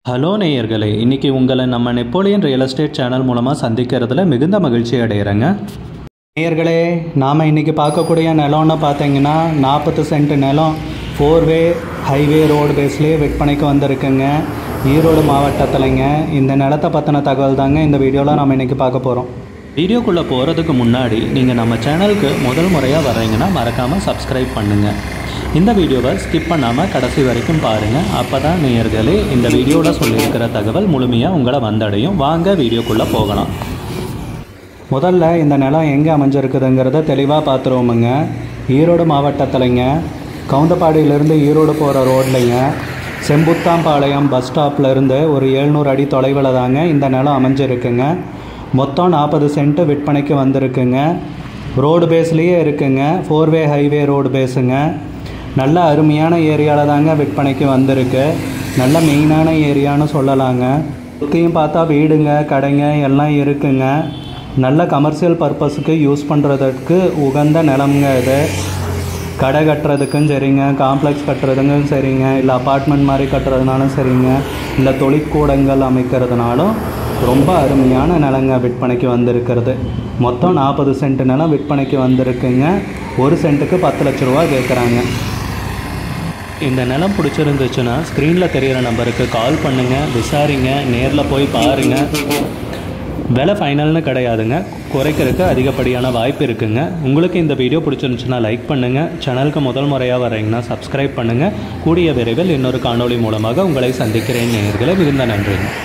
hello நேயர்களே இன்னைக்கு உங்களை நம்ம நெப்போலியன் ரியல் எஸ்டேட் சேனல் மூலமாக சந்திக்கிறதுல மிகுந்த மகிழ்ச்சி அடைகிறேங்க நேயர்களே நாம் இன்னைக்கு பார்க்கக்கூடிய நிலம்னு பார்த்தீங்கன்னா நாற்பது சென்ட் நிலம் ஃபோர் வே ஹைவே ரோடு பேஸ்லேயே விற்பனைக்கு வந்திருக்குங்க ஈரோடு மாவட்டத்திலங்க இந்த நிலத்தை பற்றின தகவல் தாங்க இந்த வீடியோவில் நம்ம இன்னைக்கு பார்க்க போகிறோம் வீடியோக்குள்ளே போகிறதுக்கு முன்னாடி நீங்கள் நம்ம சேனலுக்கு முதல் முறையாக வர்றீங்கன்னா மறக்காமல் சப்ஸ்கிரைப் பண்ணுங்கள் இந்த வீடியோவை ஸ்கிப் பண்ணாமல் கடைசி வரைக்கும் பாருங்கள் அப்போ தான் நேயர்களே இந்த வீடியோவில் சொல்லியிருக்கிற தகவல் முழுமையாக உங்களை வந்தடையும் வாங்க வீடியோக்குள்ளே போகலாம் முதல்ல இந்த நிலம் எங்கே அமைஞ்சிருக்குதுங்கிறத தெளிவாக பார்த்துருவோமுங்க ஈரோடு மாவட்டத்திலைங்க கவுந்தப்பாடியிலேருந்து ஈரோடு போகிற ரோட்லைங்க செம்புத்தாம்பாளையம் பஸ் ஸ்டாப்லேருந்து ஒரு எழுநூறு அடி தொலைவில் தாங்க இந்த நிலம் அமைஞ்சிருக்குங்க மொத்தம் நாற்பது சென்ட்டு விற்பனைக்கு வந்திருக்குங்க ரோடு பேஸ்லேயே இருக்குங்க ஃபோர் வே ஹைவே ரோடு பேஸுங்க நல்ல அருமையான ஏரியாவில் தாங்க விற்பனைக்கு வந்திருக்கு நல்ல மெயினான ஏரியான்னு சொல்லலாங்க சுற்றியும் பார்த்தா வீடுங்க கடைங்க எல்லாம் இருக்குங்க நல்ல கமர்ஷியல் பர்பஸுக்கு யூஸ் பண்ணுறதுக்கு உகந்த நிலம்ங்க இது கடை கட்டுறதுக்கும் சரிங்க காம்ப்ளெக்ஸ் கட்டுறதுக்கும் சரிங்க இல்லை அப்பார்ட்மெண்ட் மாதிரி கட்டுறதுனாலும் சரிங்க இல்லை தொழிற்கூடங்கள் அமைக்கிறதுனாலும் ரொம்ப அருமையான நிலங்க விற்பனைக்கு வந்திருக்கிறது மொத்தம் நாற்பது சென்ட் நிலம் விற்பனைக்கு வந்திருக்குங்க ஒரு சென்ட்டுக்கு பத்து லட்ச ரூபா கேட்குறாங்க இந்த நிலம் பிடிச்சிருந்துச்சுன்னா ஸ்க்ரீனில் தெரிகிற நம்பருக்கு கால் பண்ணுங்கள் விசாரிங்க நேரில் போய் பாருங்கள் விலை ஃபைனல்னு கிடையாதுங்க குறைக்கிறதுக்கு அதிகப்படியான வாய்ப்பு இருக்குங்க உங்களுக்கு இந்த வீடியோ பிடிச்சிருந்துச்சுன்னா லைக் பண்ணுங்கள் சேனலுக்கு முதல் முறையாக வரீங்கன்னா சப்ஸ்கிரைப் பண்ணுங்கள் கூடிய விரைவில் இன்னொரு காணொளி மூலமாக உங்களை சந்திக்கிறேன் நேயர்களே மிகுந்த நன்றிங்க